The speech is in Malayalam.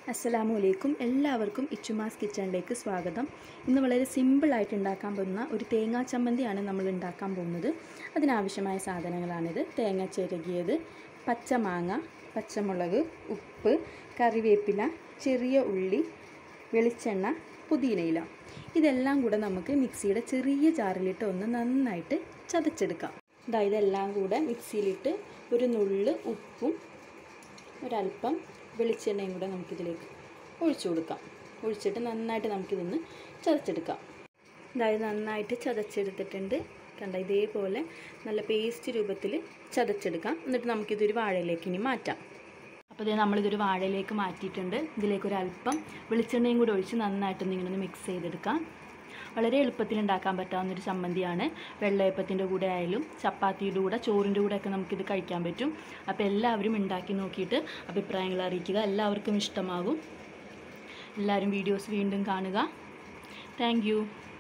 അസ്സലാമു അലൈക്കും എല്ലാവർക്കും ഇച്ചുമാസ് കിച്ചണിലേക്ക് സ്വാഗതം ഇന്ന് വളരെ സിമ്പിളായിട്ട് ഉണ്ടാക്കാൻ പോകുന്ന ഒരു തേങ്ങാ ചമ്മന്തിയാണ് നമ്മൾ ഉണ്ടാക്കാൻ പോകുന്നത് അതിനാവശ്യമായ സാധനങ്ങളാണിത് തേങ്ങ ചിരകിയത് പച്ചമാങ്ങ പച്ചമുളക് ഉപ്പ് കറിവേപ്പില ചെറിയ ഉള്ളി വെളിച്ചെണ്ണ പുതിനയില ഇതെല്ലാം കൂടെ നമുക്ക് മിക്സിയുടെ ചെറിയ ജാറിലിട്ട് ഒന്ന് നന്നായിട്ട് ചതച്ചെടുക്കാം ഇതാ ഇതെല്ലാം കൂടെ മിക്സിയിലിട്ട് ഒരു നുള്ള് ഉപ്പും ഒരല്പം വെളിച്ചെണ്ണയും കൂടെ നമുക്കിതിലേക്ക് ഒഴിച്ചു കൊടുക്കാം ഒഴിച്ചിട്ട് നന്നായിട്ട് നമുക്കിതൊന്ന് ചതച്ചെടുക്കാം അതായത് നന്നായിട്ട് ചതച്ചെടുത്തിട്ടുണ്ട് കണ്ട ഇതേപോലെ നല്ല പേസ്റ്റ് രൂപത്തിൽ ചതച്ചെടുക്കാം എന്നിട്ട് നമുക്കിതൊരു വാഴയിലേക്ക് ഇനി മാറ്റാം അപ്പോൾ ഇത് നമ്മളിതൊരു വാഴയിലേക്ക് മാറ്റിയിട്ടുണ്ട് ഇതിലേക്ക് ഒരു അല്പം വെളിച്ചെണ്ണയും കൂടി ഒഴിച്ച് നന്നായിട്ടൊന്ന് ഇങ്ങനെ ഒന്ന് മിക്സ് ചെയ്തെടുക്കാം വളരെ എളുപ്പത്തിൽ ഉണ്ടാക്കാൻ പറ്റാവുന്നൊരു ചമ്മന്തിയാണ് വെള്ളയപ്പത്തിൻ്റെ കൂടെ ആയാലും ചപ്പാത്തിയുടെ കൂടെ ചോറിൻ്റെ കൂടെ ഒക്കെ നമുക്കിത് കഴിക്കാൻ പറ്റും അപ്പോൾ എല്ലാവരും ഉണ്ടാക്കി നോക്കിയിട്ട് അഭിപ്രായങ്ങൾ അറിയിക്കുക എല്ലാവർക്കും ഇഷ്ടമാകും എല്ലാവരും വീഡിയോസ് വീണ്ടും കാണുക താങ്ക്